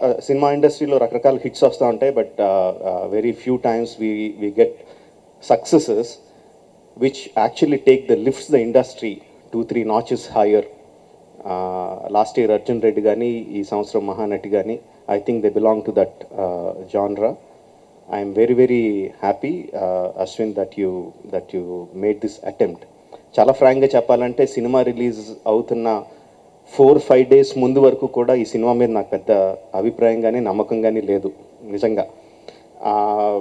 Cinema ఇండస్ట్రీలో రకరకాల hits వస్తూ ఉంటాయి but very few times we we get successes which actually take the lifts the industry two three notches higher last year Arjun Reddy కానీ ఈ సంవత్సరం మహానటి కానీ I think they belong to that genre I'm very very happy Ashwin that you that you made this attempt చాలా ఫ్రాంక్గా చెప్పాలంటే సినిమా release అవుతున్న four five days ముందు వరకు కూడా ఈ సినిమా మీద నాకు పెద్ద అభిప్రాయం కానీ నమ్మకం కానీ లేదు నిజంగా ఆ,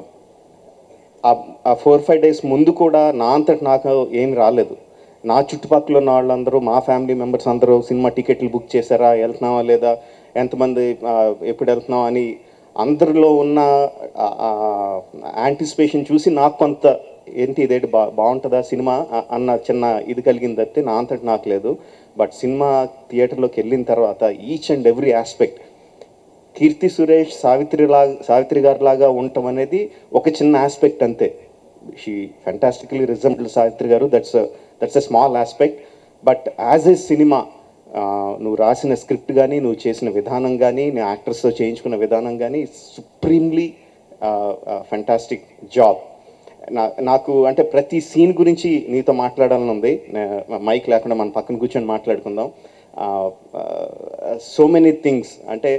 ఆ ఫోర్ ఫైవ్ డేస్ ముందు కూడా నా అంతటి నాకు ఏం రాలేదు నా చుట్టుపక్కల ఉన్న వాళ్ళందరూ మా ఫ్యామిలీ మెంబర్స్ అందరూ సినిమా టికెట్లు బుక్ చేశారా వెళ్తున్నావా లేదా ఎంతమంది ఆ, ఎప్పుడు వెళ్తున్నాం అని అందరిలో ఉన్న యాంటిసిపేషన్ చూసి నాకు కొంత ఏంటి ఇదేంటి బా బాగుంటుందా సినిమా అ- అన్న చిన్న ఇది కలిగింది తప్పితే నా అంతటి నాకు లేదు బట్ సినిమా థియేటర్లోకి వెళ్ళిన తర్వాత each and every aspect Keerthy Suresh Savitri లాగా సావిత్రి గారి లాగా ఉండటం అనేది ఒక చిన్న ఆస్పెక్ట్ అంతే షీ ఫెంటాస్టికలీ రిజంబుల్ సావిత్రి గారు that's that's a small aspect but as a సినిమా నువ్వు రాసిన స్క్రిప్ట్ కానీ నువ్వు చేసిన విధానం కానీ నీ యాక్టర్స్తో చేయించుకున్న విధానం కానీ సుప్రీంలీ ఫెంటాస్టిక్ జాబ్ నా నాకు అంటే ప్రతి సీన్ గురించి నీతో మాట్లాడాలని ఉంది మైక్ లేకుండా మన పక్కన కూర్చొని మాట్లాడుకుందాం సో మెనీ థింగ్స్ అంటే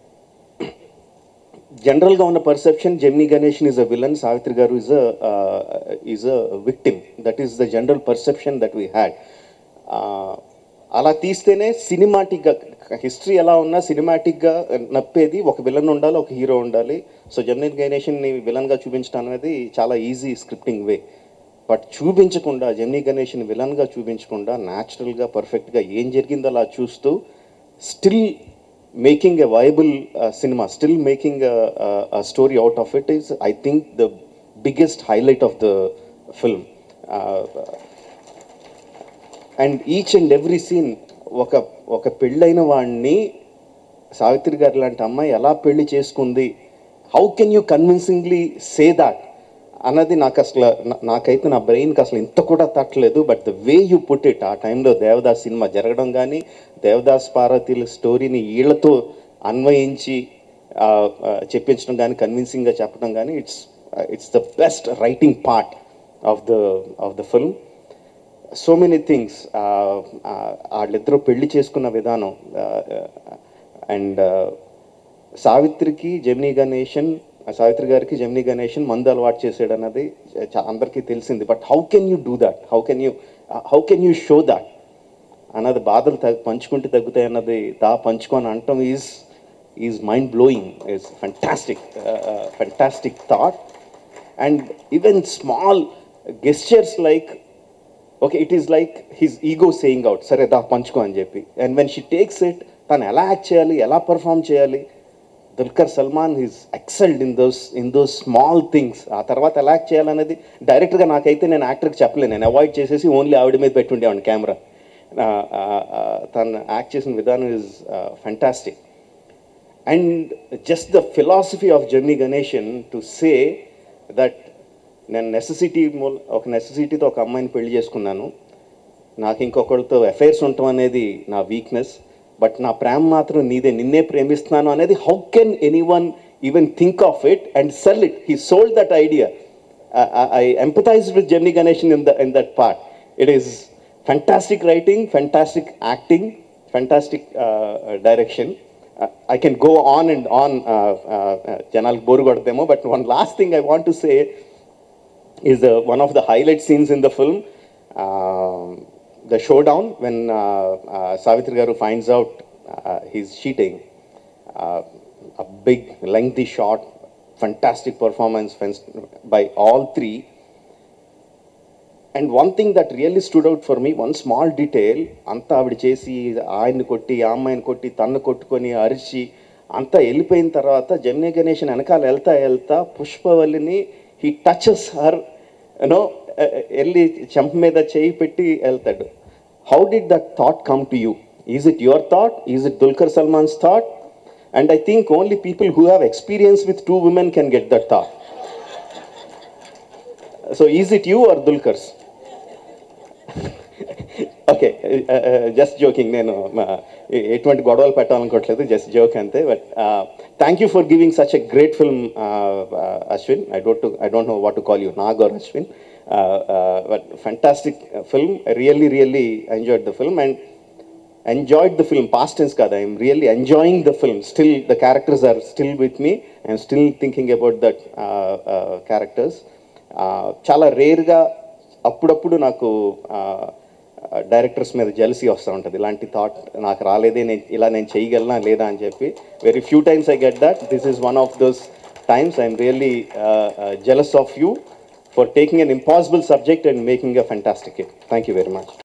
జనరల్గా ఉన్న perception Gemini Ganesan is a villain Savitri గారు is is a victim that is the general perception that we had అలా తీస్తేనే సినిమాటిక్గా హిస్టరీ ఎలా ఉన్నా సినిమాటిక్గా నప్పేది ఒక విలన్ ఉండాలి ఒక హీరో ఉండాలి సో జెమినీ గణేషన్ని విలన్గా చూపించడం అనేది చాలా ఈజీ స్క్రిప్టింగ్ వే బట్ చూపించకుండా జెమినీ గణేష్ని విలన్గా చూపించకుండా న్యాచురల్గా పర్ఫెక్ట్గా ఏం జరిగిందో అలా చూస్తూ స్టిల్ మేకింగ్ ఎ వైబుల్ సినిమా still making story out of it is I think the biggest highlight of the film and each and every scene ఒక ఒక పెళ్ళైన వాడిని సావిత్రి గారు లాంటి అమ్మాయి ఎలా పెళ్లి చేసుకుంది how can you convincingly say that అన్నది నాకు అసలు నా- నాకైతే నా బ్రెయిన్కి అసలు ఇంత కూడా తట్టలేదు but the way you put it ఆ టైంలో దేవదాస్ సినిమా జరగడం కానీ దేవదాస్ పార్వతీల స్టోరీని వీళ్ళతో అన్వయించి ఆ, ఆ, చెప్పించడం కానీ కన్విన్సింగ్గా చెప్పడం కానీ it's it's the best writing part of the of the film so many things వాళ్ళిద్దరూ పెళ్లి చేసుకున్న విధానం అండ్ సావిత్రికి జమినీ గణేషన్ సావిత్రి గారికి జమినీ గణేషన్ మందు అలవాటు చేసాడు అన్నది చా- అందరికీ తెలిసింది but how can you do that how can you how can you show that అన్నది బాధలు తగ్గ పంచుకుంటే తగ్గుతాయి అన్నది దా పంచుకొని అంటాం is is mind blowing is fantastic fantastic thought and even small gestures like okay it is like his ego saying out సరే దా పంచుకో అని చెప్పి and when she takes it తను ఎలా యాక్ట్ చేయాలి ఎలా పర్ఫామ్ చేయాలి Dulquer Salmaan is excelled in those in those small things ఆ తర్వాత ఎలా యాక్ట్ చేయాలనేది డైరెక్ట్గా నాకైతే నేను యాక్టర్కి చెప్పలేను నేను అవాయిడ్ చేసేసి ఓన్లీ ఆవిడ మీద పెట్టుండేవాడిని కెమెరా తను యాక్ట్ చేసిన విధానం is fantastic and just the philosophy of Gemini Ganesan to say that నేను నెససిటీ మూల ఒక నెససిటీతో ఒక అమ్మాయిని పెళ్లి చేసుకున్నాను నాకు ఇంకొకరితో అఫైర్స్ ఉండటం అనేది నా వీక్నెస్ బట్ నా ప్రేమ మాత్రం నీదే నిన్నే ప్రేమిస్తున్నాను అనేది how can anyone even think of it and sell it he sold that idea I empathize with Gemini Ganesan in the in that part it is fantastic writing fantastic acting fantastic direction I can go on and on జనాలకు bore కొడతామో but one last thing I want to say is the, one of the highlight scenes in the film. Um the showdown when uh, uh, Savitri Garu finds out uh, he's cheating. Uh, a big, lengthy shot, fantastic performance fens- by all three. And one thing that really stood out for me one small detail అంతా ఆవిడ చేసి ఆయన్ని కొట్టి ఆ అమ్మాయిని కొట్టి తన్ను కొట్టుకొని అరిచి అంతా వెళ్ళిపోయిన తర్వాత జమినీ గణేషన్ వెనకాల వెళ్తా వెళ్తా పుష్పవల్లిని హీ టచెస్ హర్ యూనో వెళ్ళి చెంప మీద చేయి పెట్టి వెళ్తాడు how did that thought come to you is it your thought is it Dulquer Salmaan's thought and I think only people who have experience with two women can get that thought so is it you are Dulquer's okay just joking నేను మా, ఎ- ఎటువంటి గొడవలు పెట్టాలనుకోవట్లేదు just joke అంతే but thank you for giving such a great film Ashwin I don't I don't know what to call you Nag or Ashwin but fantastic film really really enjoyed the film and enjoyed the film past tense kada i'm really enjoying the film still the characters are still with me i'm still thinking about that uh, uh, characters uh, చాలా రేర్గా అప్పుడప్పుడు నాకు directors మీద jealousy వస్తూ ఉంటుంది ఇలాంటి thought నాకు రాలేదే నేను ఇలా నేను చేయగలనా లేదా అని చెప్పి very few times I get that this is one of those times I'm really jealous of you for taking an impossible subject and making a fantastic thank you very much